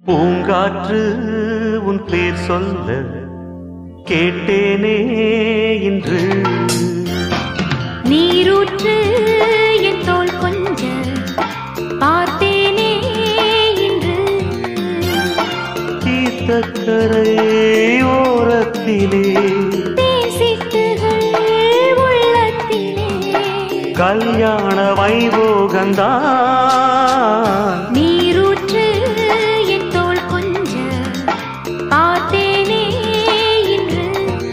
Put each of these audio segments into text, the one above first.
பூங்காற்று உன் பேர் சொல்ல கேட்டேனே இன்று நீரூற்று என் தோள் கொஞ்ச பார்த்தேனே இன்று தீர்த்தக்கரை ஓரத்திலே தேசித்துகள் உள்ளத்திலே கல்யாண வைபோகந்தான் நீரூற்று என் தோள் கொஞ்ச பார்த்தேனே இன்று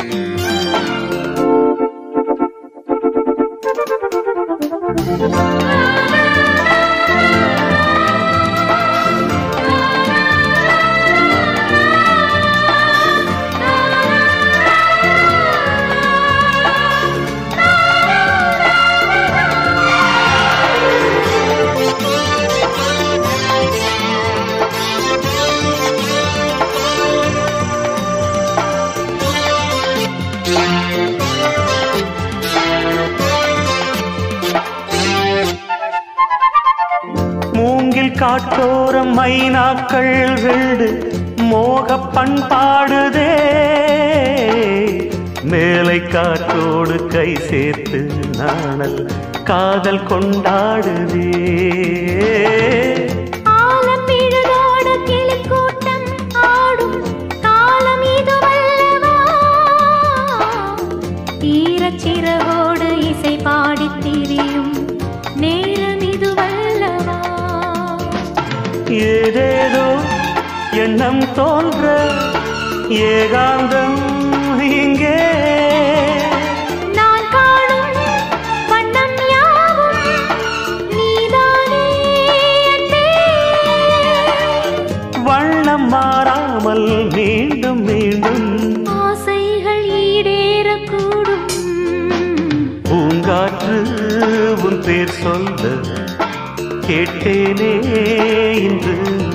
மூங்கில் காட்டோரம் மைனாக்கள் வீடு மோக பண்பாடுதே மேலை காற்றோடு கை சேர்த்து நாணல் காதல் கொண்டாடுதே ஆலம் விழுதோட கிளிக்கூட்டம் ஆடும் காலம் இதுவல்லவா ஈரச்சிறகோடு இசை பாடித் திரியும் நேரம் இதுவல்லவா ஏதேதோ எண்ணம் தோன்ற ஏகாந்தம் இங்கே நான் காணும் வண்ணம் யாவும் நீதானே அன்பே. வண்ணம் மாறாமல் மீண்டும் மீண்டும் ஆசைகள் ஈடேறக்கூடும் பூங்காற்று உன் பேர் சொல்ல கேட்டேனே இன்று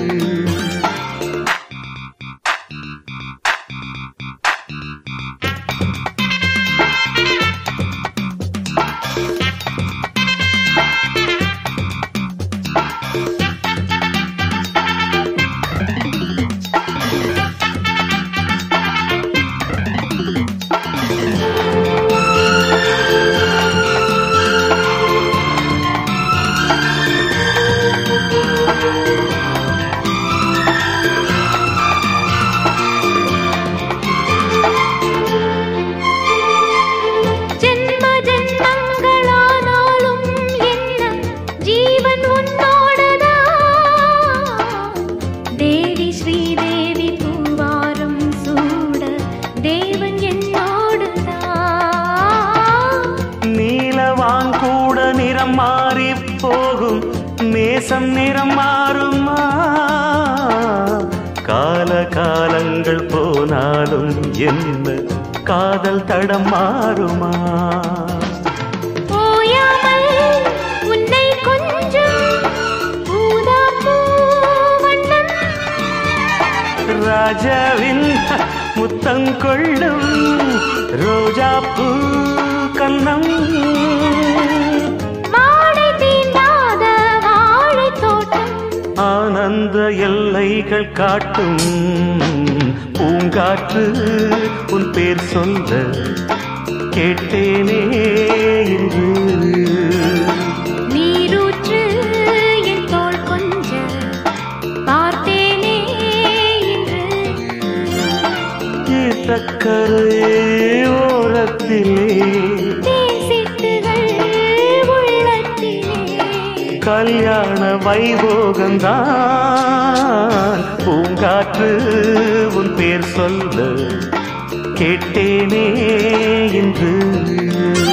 ஜென்ம ஜென்மங்களானாலும் என்ன ஜீவன் உன்னோடதா தேவி ஸ்ரீதேவி பூவாரும் சூட தேவன் என்னோடுதா நீலவான் கூட நிறம் மாறி போகும் நேசம் நிறம் மாறுமா கால காலங்கள் போனாலும் என்ன காதல் தடம் மாறுமா ஓயாமல் உன்னை கொஞ்சம் ஊதாப்பூ வண்ணம் ராஜாவின் முத்தம் கொள்ளும் ரோஜாப்பூ கன்னம் மாடை தீண்டாத வாழைத் தோட்டம் ஆனந்த எல்லைகள் காட்டும் பூங்காற்று உன் பேர் சொல்ல கேட்டேனே இன்று நீரூற்று என் தோள் கொஞ்ச பார்த்தேனே இன்று தீர்த்தக்கரை ஓரத்திலே தேசித்துகள் உள்ளத்திலே கல்யாண வைபோகந்தான் பூங்காற்று உன் பேர் சொல்ல கேட்டேனே இன்று